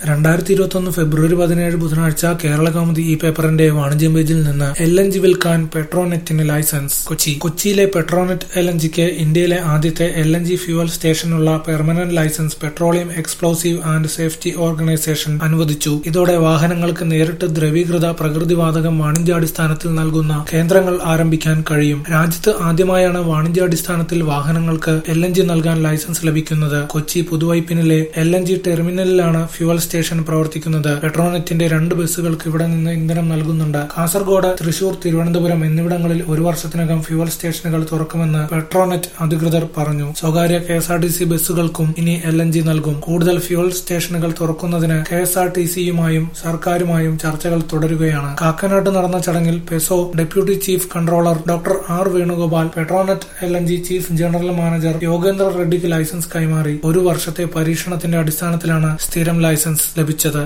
രണ്ടായിരത്തി ഇരുപത്തൊന്ന് ഫെബ്രുവരി പതിനേഴ് ബുധനാഴ്ച കേരള കൗമുദി ഈ പേപ്പറിന്റെ വാണിജ്യം പേജിൽ നിന്ന് എൽ എൻ ജി വിൽക്കാൻ പെട്രോനെറ്റിന് ലൈസൻസ് കൊച്ചി കൊച്ചിയിലെ പെട്രോനെറ്റ് എൽ എൻ ജിക്ക് ഇന്ത്യയിലെ ആദ്യത്തെ എൽ എൻ ജി ഫ്യൂവൽ സ്റ്റേഷനുള്ള permanent licence petroleum explosive and safety organisation അനുവദിച്ചു ഇതോടെ വാഹനങ്ങൾക്ക് നേരിട്ട് ദ്രവീകൃത പ്രകൃതിവാതകം വാണിജ്യാടിസ്ഥാനത്തിൽ നൽകുന്ന കേന്ദ്രങ്ങൾ ആരംഭിക്കാൻ കഴിയും രാജ്യത്ത് ആദ്യമായാണ് വാണിജ്യാടിസ്ഥാനത്തിൽ വാഹനങ്ങൾക്ക് എൽ എൻ ജി നൽകാൻ ലൈസൻസ് ലഭിക്കുന്നത് കൊച്ചി പുതുവൈപ്പിനിലെ എൽ എൻ ജി ടെർമിനലിലാണ് ഫ്യൂവൽ സ്റ്റേഷൻ പ്രവർത്തിക്കുന്നത് പെട്രോനെറ്റിന്റെ രണ്ട് ബസ്സുകൾക്ക് ഇവിടെ നിന്ന് ഇന്ധനം നൽകുന്നുണ്ട് കാസർഗോഡ് തൃശൂർ തിരുവനന്തപുരം എന്നിവിടങ്ങളിൽ ഒരു വർഷത്തിനകം ഫ്യൂവൽ സ്റ്റേഷനുകൾ തുറക്കുമെന്ന് പെട്രോനെറ്റ് അധികൃതർ പറഞ്ഞു സ്വകാര്യ K S R T C ബസ്സുകൾക്കും ഇനി എൽ എൻ ജി നൽകും കൂടുതൽ ഫ്യൂവൽ സ്റ്റേഷനുകൾ തുറക്കുന്നതിന് കെ എസ് ആർ ടി സിയുമായും സർക്കാരുമായും ചർച്ചകൾ തുടരുകയാണ് കാക്കനാട് നടന്ന ചടങ്ങിൽ PESO deputy chief controller doctor R Venugopal Petronet L N G chief general manager Yogendra റെഡ്ഡിക്ക് ലൈസൻസ് കൈമാറി ഒരു വർഷത്തെ പരീക്ഷണത്തിന്റെ അടിസ്ഥാനത്തിലാണ് സ്ഥിരം ലൈസൻസ് ലഭിച്ചത്